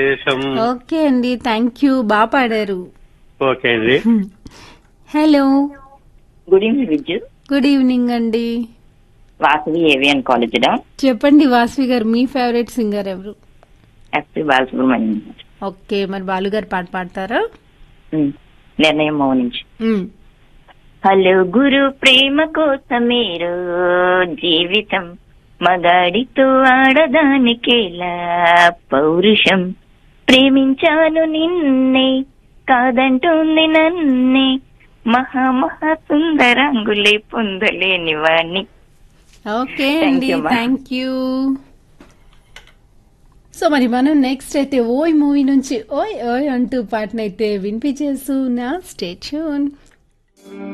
దేశం ఓకే అండి thank you బాగా పాడారు ఓకే అండి hello good evening Vidyu good evening అండి వాసవి ఏవియన్ కాలేజ్ చెప్పండి వాసవి గారు మీ ఫేవరెట్ సింగర్ ఎవరు ఎస్పి బాలసుబ్రహ్మణ్యం ఓకే మరి బాలుగారు పాట పాడతారా ఉమ్. నిర్ణయం మౌ నుంచి మ్, హలో గురు ప్రేమ కోసమేరో జీవితం మగాడితో ఆడదానికేలా పౌరుషం ప్రేమించాను నిన్నే కాదంటుంది నన్నే మహా మహా సుందరంగులే పొందలేని వాణ్ణి ఓకే Thank అండి you, ma. Thank you so మరి మనం నెక్స్ట్ అయితే ఓయ్ మూవీ నుంచి ఓయ్ ఓయ్ అంటూ పాటనైతే వినిపించేస్తూ నా స్టేట్యూన్